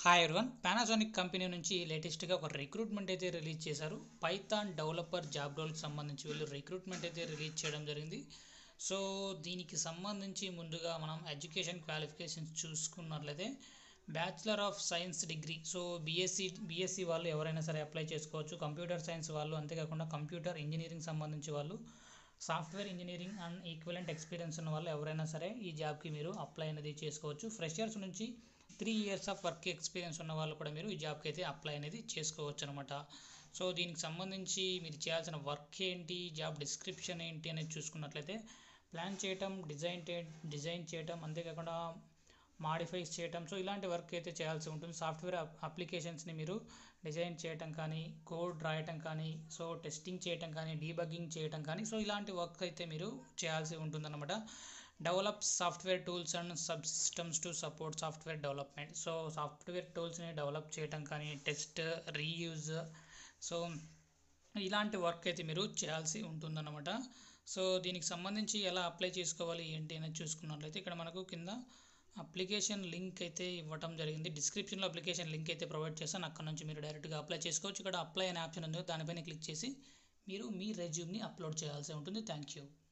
hi everyone Panasonic company నుంచి లేటెస్ట్గా ఒక రిక్రూట్మెంట్ అయితే రిలీజ్ చేశారు పైథాన్ డెవలపర్ జాబ్ రోల్కి సంబంధించి వీళ్ళు రిక్రూట్మెంట్ అయితే రిలీజ్ చేయడం జరిగింది సో దీనికి సంబంధించి ముందుగా మనం ఎడ్యుకేషన్ క్వాలిఫికేషన్స్ చూసుకున్నట్లయితే bachelor of science degree so BSc BSc వాళ్ళు ఎవరైనా సరే అప్లై చేసుకోవచ్చు కంప్యూటర్ సైన్స్ వాళ్ళు అంతేకాకుండా కంప్యూటర్ ఇంజనీరింగ్ సంబంధించి వాళ్ళు software engineering and equivalent experience ఉన్న వాళ్ళు ఎవరైనా సరే ఈ జాబ్కి మీరు అప్లై అనేది చేసుకోవచ్చు ఫ్రెషర్స్ నుంచి three years of work experience ఉన్న వాళ్ళు కూడా మీరు ఈ జాబ్కి అయితే అప్లై అనేది చేసుకోవచ్చు అనమాట సో దీనికి సంబంధించి మీరు చేయాల్సిన వర్క్ ఏంటి జాబ్ డిస్క్రిప్షన్ ఏంటి అనేది చూసుకున్నట్లయితే ప్లాన్ చేయటం డిజైన్ డిజైన్ చేయటం అంతేకాకుండా మాడిఫైస్ చేయటం సో ఇలాంటి వర్క్ అయితే చేయాల్సి ఉంటుంది సాఫ్ట్వేర్ అప్లికేషన్స్ని మీరు డిజైన్ చేయటం కానీ కోడ్ రాయటం కానీ సో టెస్టింగ్ చేయటం కానీ డీబగ్గింగ్ చేయటం కానీ సో ఇలాంటి వర్క్ అయితే మీరు చేయాల్సి ఉంటుందన్నమాట develop software tools and subsystems to support software development so software టూల్స్ని డెవలప్ చేయటం కానీ టెస్ట్ రీయూజ్ సో ఇలాంటి వర్క్ అయితే మీరు చేయాల్సి ఉంటుందన్నమాట సో దీనికి సంబంధించి ఎలా అప్లై చేసుకోవాలి ఏంటి అనేది చూసుకున్నట్లయితే ఇక్కడ మనకు కింద అప్లికేషన్ లింక్ అయితే ఇవ్వటం జరిగింది డిస్క్రిప్షన్లో అప్లికేషన్ లింక్ అయితే ప్రొవైడ్ చేస్తాను అక్కడ నుంచి మీరు డైరెక్ట్గా అప్లై చేసుకోవచ్చు ఇక్కడ అప్లై అనే ఆప్షన్ ఉంది దానిపైన క్లిక్ చేసి మీరు మీ రెజ్యూమ్ని అప్లోడ్ చేయాల్సి ఉంటుంది థ్యాంక్ యూ